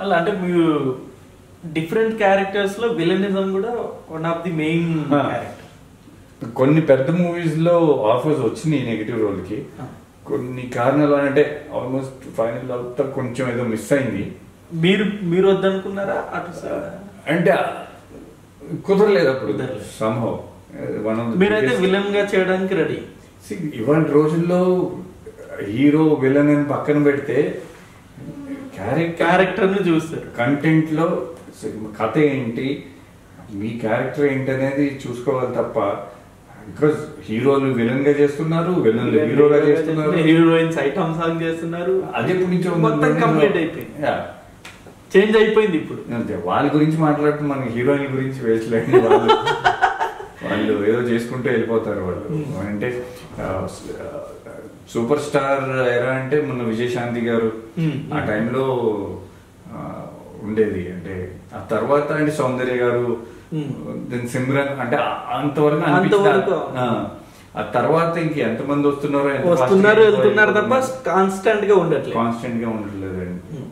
అలా అంటే మీరు డిఫరెంట్ క్యారెక్టర్స్ లో విలనిజం కూడా one of the main uh. Character కొన్ని పెద్ద మూవీస్ లో ఆఫర్స్ వచ్చినాయి నెగిటివ్ రోల్ కి ఆ. కొన్ని కారణాలు అంటే ఆల్మోస్ట్ ఫైనల్ అవుతా కొంచెం ఏదో మిస్ అయింది మీరు మీరు వద్దనుకున్నారా అటు side? అంటే కుదరలేదు అప్పుడు కుదరలేదు. సంభవ్ వన్ ఆఫ్ మీరైతే విలన్ గా చేయడానికి రెడీ ఇవాళ రోజుల్లో హీరో విలన్ అని పక్కన పెడితే క్యారెక్టర్ క్యారెక్టర్ ని చూస్తారు కంటెంట్ లో కథ ఏంటి మీ క్యారెక్టర్ ఏంటి అనేది చూసుకోవాలి తప్ప బికాస్ హీరోలు విలన్ గా చేస్తున్నారు విలన్లు హీరోగా చేస్తున్నారు హీరోయిన్స్ ఐటమ్ సాంగ్ చేస్తున్నారు అది ఎప్పటి నుంచో ఉంది. మొత్తం కంప్లీట్ అయిపోయింది Yeah. చేంజ్ అయిపోయింది ఇప్పుడు అంతే వాళ్ళ గురించి మాట్లాడుతూ మన హీరోయిన్ గురించి వేసలేదు వాళ్ళు వాళ్ళు ఏదో చేసుకుంటూ వెళ్ళిపోతారు వాళ్ళు అంటే సూపర్ స్టార్ ఎరా అంటే మన విజయశాంతి గారు Hmm. ఆ టైంలో ఉండేది అంటే ఆ తర్వాత అంటే సౌందర్య గారు Hmm. దెన్ సిమ్రన్ అంటే ఆ- అంతవరకు అనిపించింది. అంతవరకు. ఆ, ఆ తర్వాత ఇంక ఎంత మంది వస్తున్నారో ఎంత వస్తున్నారు వెళ్తున్నారు తప్ప కాన్స్టెంట్ గా ఉండట్లేదు కాన్స్టెంట్ గా ఉండట్లేదు Hmm.